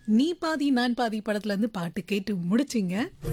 நீ பாதி நான் பாதி படத்துல இருந்து பாட்டு கேட்டு முடிச்சிங்க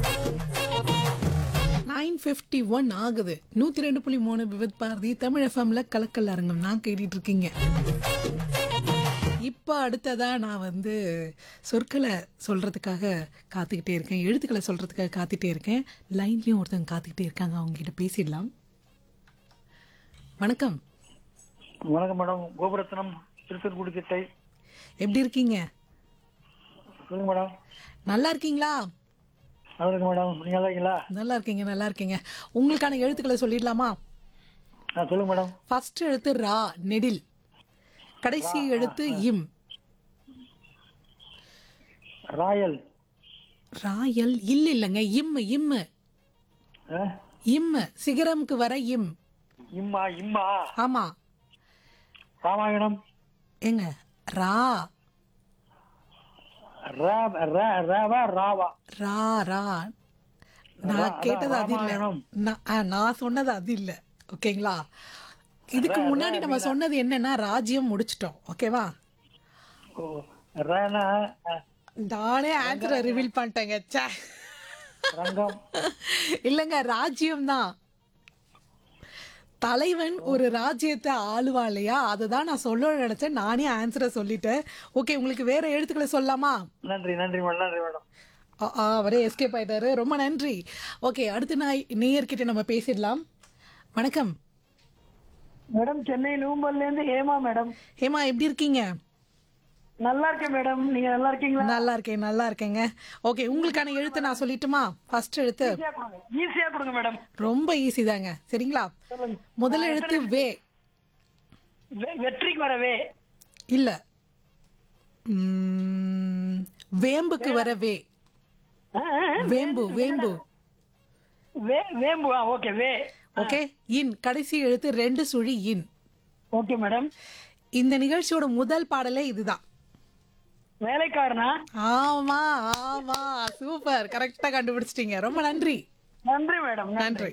நைன் ஃபிஃப்டி ஒன் ஆகுது நூற்றி ரெண்டு புள்ளி மூணு விவித் பாரதி தமிழ் எஃப்எம்ல கலக்கல் அரங்கம் நான் கேட்டுட்டு இருக்கீங்க இப்போ அடுத்ததா நான் வந்து சொற்களை சொல்றதுக்காக காத்துக்கிட்டே இருக்கேன் எழுத்துக்களை சொல்றதுக்காக காத்துட்டே இருக்கேன் லைன்லயும் ஒருத்தவங்க காத்துக்கிட்டே இருக்காங்க அவங்க கிட்ட பேசிடலாம் வணக்கம் வணக்கம் மேடம் கோபுரத்னம் திருத்தூர்குடி திட்டை எப்படி இருக்கீங்க சொல்லுங்க மேடம் நல்லா இருக்கீங்களா நல்லா இருக்கு மேடம் நீங்க நல்லா இருக்கீங்களா நல்லா இருக்கீங்க நல்லா இருக்கீங்க உங்களுக்கான எழுத்துக்களை சொல்லிடலாமா ஆ சொல்லுங்க மேடம் ஃபர்ஸ்ட் எழுத்து ரா நெடில் கடைசி எழுத்து இம் ராயல் ராயல் இல்ல இல்லைங்க இம் இம் ஆ? இம் சிகரம்க்கு வர இம் இம்மா இம்மா ஆமா ராமாயணம் ஏங்க ரா ரா ரா ராவா ராவா ரா ரா நான் அதான், கேட்டது அது இல்ல ராமாயணம். நான் ஆ, நான் சொன்னது அது இல்ல ஓகேங்களா இதுக்கு முன்னாடி நம்ம சொன்னது என்னன்னா ராஜ்யம் முடிச்சிட்டோம் ஓகேவா ஓ ரானா ஆ, நானே ஆன்சரை ரிவீல் பண்ணிட்டேங்க ச்சே ரங்கம் இல்லைங்க ராஜ்யம் தான் தலைவன் ஒரு ராஜ்யத்தை ஆளுவா இல்லையா அதுதான் நான் சொல்ல நினைச்சேன் நானே ஆன்சரை சொல்லிட்டேன் ஓகே உங்களுக்கு வேற எழுத்துக்களை சொல்லலாமா நன்றி நன்றி மேடம் நன்றி மேடம் ஆ, ஆ, அவரே எஸ்கேப் ஆயிட்டாரு ரொம்ப நன்றி ஓகே அடுத்து நான் நேயர்கிட்ட நம்ம பேசிடலாம் வணக்கம் மேடம் சென்னை நூம்பல்ல இருந்து ஏமா மேடம் ஹேமா எப்படி இருக்கீங்க நல்லா இருக்கேன் மேடம் நீங்க நல்லா இருக்கீங்களா நல்லா இருக்கேன் நல்லா இருக்கேங்க ஓகே உங்களுக்கான எழுத்து நான் சொல்லட்டுமா ஃபர்ஸ்ட் எழுத்து ஈஸியா கொடுங்க ஈஸியா கொடுங்க மேடம் ரொம்ப ஈஸி தாங்க சரிங்களா முதல் எழுத்து வே வெ- வெற்றிக்கு வரவே இல்ல ம், வேம்புக்கு வர வே ஆ, ஆ, ஆ. வேம்பு வேம்பு வே வேம்பு ஆ ஓகே வே ஓகே இன் கடைசி எழுத்து ரெண்டு சுழி இன் ஓகே மேடம் இந்த நிகழ்ச்சியோட முதல் பாடலே இதுதான் வேலைக்காரனா ஆமா ஆமா சூப்பர் கரெக்டா கண்டுபிடிச்சிட்டீங்க ரொம்ப நன்றி நன்றி மேடம் நன்றி.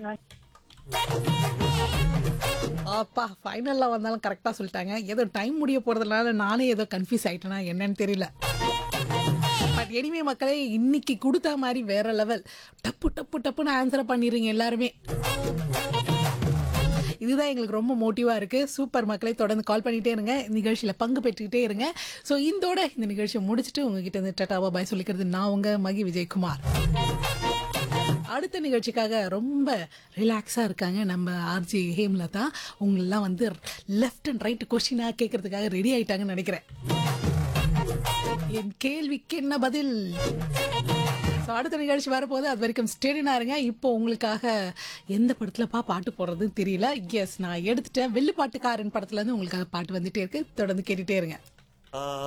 அப்பா ஃபைனல்ல வந்தாலும் கரெக்டா சொல்லிட்டாங்க ஏதோ டைம் முடிய போறதுனால நானே ஏதோ கன்ஃபியூஸ் ஆயிட்டேனா என்னன்னு தெரியல பட் எனிமே மக்களே இன்னைக்கு கொடுத்த மாதிரி வேற லெவல் டப்பு டப்பு டப்புன்னு ஆன்சரை பண்ணிடுறீங்க எல்லாருமே இதுதான் எங்களுக்கு ரொம்ப மோட்டிவாக இருக்குது சூப்பர் மக்களை தொடர்ந்து கால் பண்ணிகிட்டே இருங்க நிகழ்ச்சியில் பங்கு பெற்றுக்கிட்டே இருங்க ஸோ இந்தோட இந்த நிகழ்ச்சியை முடிச்சுட்டு உங்ககிட்ட இருந்து டட்டாவா பாய் சொல்லிக்கிறது நான் உங்கள் மகி விஜயகுமார் அடுத்த நிகழ்ச்சிக்காக ரொம்ப ரிலாக்ஸாக இருக்காங்க நம்ம ஆர்ஜி ஹேம்லதா உங்களெல்லாம் வந்து லெஃப்ட் அண்ட் ரைட் கொஸ்டினாக கேட்கறதுக்காக ரெடி ஆயிட்டாங்கன்னு நினைக்கிறேன் என் கேள்விக்கு என்ன பதில் ஸோ அடுத்த நிகழ்ச்சி வரப்போது அது வரைக்கும் ஸ்டேடினா இருங்க இப்போ உங்களுக்காக எந்த படத்துலப்பா பாட்டு போடுறதுன்னு தெரியல எஸ் நான் எடுத்துட்டேன் வெள்ளுப்பாட்டுக்காரன் படத்துல இருந்து உங்களுக்காக பாட்டு வந்துட்டே இருக்கு தொடர்ந்து கேட்டுட்டே இருங்க